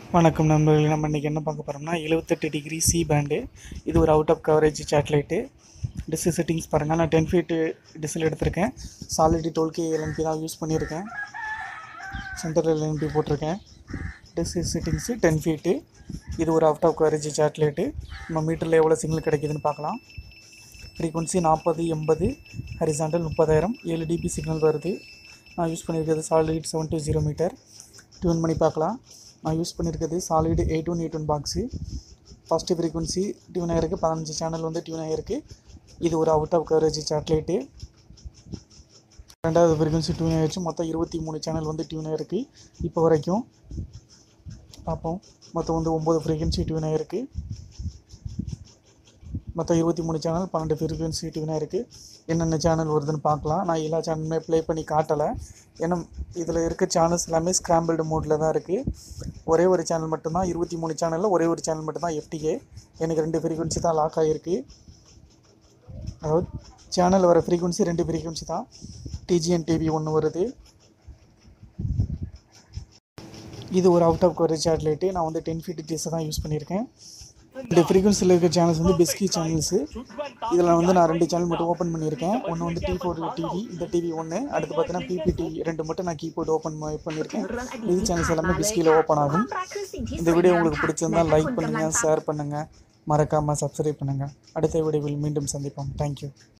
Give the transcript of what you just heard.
வணக்கம் நண்பர்களே நம்ம இன்றைக்கி என்ன பார்க்க போகிறோம்னா எழுபத்தெட்டு டிகிரி சி பேண்டு இது ஒரு out of coverage satellite dish settings பாருங்கள் நான் டென் ஃபீட்டு டிஸ்ஸில் எடுத்திருக்கேன் சாலிடி டுவெல் கே எல்என்பி தான் யூஸ் பண்ணியிருக்கேன் சென்டர் எல்என்பி போட்டிருக்கேன் டிஸ்ஸு செட்டிங்ஸு டென் ஃபீட்டு இது ஒரு அவுட் ஆஃப் கவரேஜ் சேட்டலைட்டு நம்ம மீட்டரில் எவ்வளோ சிக்னல் கிடைக்குதுன்னு பார்க்கலாம் ஃப்ரீக்வன்சி நாற்பது எண்பது ஹரிசாண்டல் முப்பதாயிரம் ஏழு டிபி சிக்னல் வருது நான் யூஸ் பண்ணியிருக்கிறது Solid seven two zero metre tune பண்ணி பார்க்கலாம் நான் யூஸ் பண்ணியிருக்கிறது Solid eight one eight one box first frequency tune ஆகிருக்கு பதினஞ்சு சேனல் வந்து டியூன் ஆகிருக்கு இது ஒரு அவுட் ஆஃப் கவரேஜ் சேட்டலைட்டு ரெண்டாவது ஃப்ரீக்வன்சி டியூன் ஆகிடுச்சு மொத்தம் இருபத்தி மூணு சேனல் வந்து டியூன் ஆகிருக்கு இப்போ வரைக்கும் பார்ப்போம் மொத்தம் வந்து ஒம்பது ஃப்ரீக்வன்சி டியூன் ஆகிருக்கு மொத்தம் இருபத்தி மூணு சேனல் பன்னெண்டு ஃப்ரீக்வன்சி டியூனாக இருக்குது என்னென்ன சேனல் வருதுன்னு பார்க்கலாம் நான் எல்லா சேனலுமே ப்ளே பண்ணி காட்டலை ஏன்னா இதில் இருக்க சேனல்ஸ் எல்லாமே ஸ்க்ராம்பிள்டு மோடில் தான் இருக்குது ஒரே ஒரு சேனல் மட்டும்தான் இருபத்தி மூணு சேனலில் ஒரே ஒரு சேனல் மட்டும்தான் எஃப்டிஏ எனக்கு ரெண்டு ஃப்ரீக்வன்சி தான் லாக் ஆகிருக்கு அதாவது சேனல் வர ஃப்ரீக்வன்சி ரெண்டு ஃப்ரீக்வன்சி தான் டிஜிஎன் டிவி ஒன்று வருது இது ஒரு அவுட் ஆஃப் கவரேஜ் சேட்டலைட்டு நான் வந்து டென் ஃபீட் டிஸை தான் யூஸ் பண்ணியிருக்கேன் இந்த ஃப்ரீக்வன்சியில் இருக்க சேனல்ஸ் வந்து பெஸ்கி சேனல்ஸு இதில் வந்து நான் ரெண்டு சேனல் மட்டும் ஓப்பன் பண்ணியிருக்கேன் ஒன்று வந்து டி ஃபோர் டிவி இந்த டிவி ஒன்று அடுத்து பார்த்தீங்கன்னா பிபி டிவி ரெண்டு மட்டும் நான் கீபோர்டு ஓப்பன் பண்ணியிருக்கேன் இது சேனல்ஸ் எல்லாமே பிஸ்கியில் ஓப்பன் ஆகும் இந்த வீடியோ உங்களுக்கு பிடிச்சிருந்தா லைக் பண்ணுங்கள் ஷேர் பண்ணுங்கள் மறக்காமல் சப்ஸ்கிரைப் பண்ணுங்கள் அடுத்த வீடியோவில் மீண்டும் சந்திப்போம் தேங்க்யூ